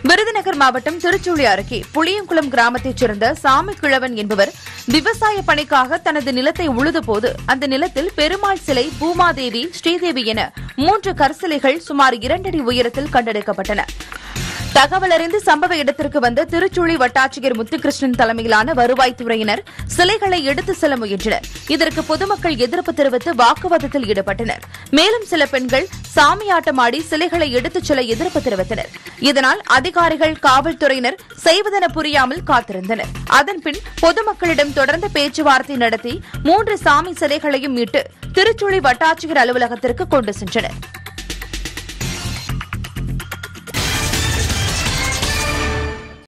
விருதுநகர் மாவட்டம் திருச்சுழி அருகே புளியங்குளம் கிராமத்தைச் சேர்ந்த சாமி கிழவன் என்பவர் விவசாய பணிக்காக தனது நிலத்தை உழுதபோது அந்த நிலத்தில் பெருமாள் சிலை பூமாதேவி ஸ்ரீதேவி என மூன்று கற்சிலைகள் சுமார் இரண்டடி உயரத்தில் கண்டெடுக்கப்பட்டன தகவல் அறிந்து சம்பவ இடத்திற்கு வந்த திருச்சுழி வட்டாட்சியர் முத்துகிருஷ்ணன் தலைமையிலான வருவாய்த்துறையினர் சிலைகளை எடுத்து செல்ல முயன்றனர் இதற்கு பொதுமக்கள் எதிர்ப்பு தெரிவித்து வாக்குவாதத்தில் ஈடுபட்டனர் மேலும் சில பெண்கள் சாமியாட்டமாடி சிலைகளை எடுத்துச் செல்ல எதிர்ப்பு தெரிவித்தனர் இதனால் அதிகாரிகள் காவல்துறையினர் செய்வதென புரியாமல் காத்திருந்தனர் அதன்பின் பொதுமக்களிடம் தொடர்ந்து பேச்சுவார்த்தை நடத்தி மூன்று சாமி சிலைகளையும் மீட்டு திருச்சுழி வட்டாட்சியர் அலுவலகத்திற்கு கொண்டு சென்றனர்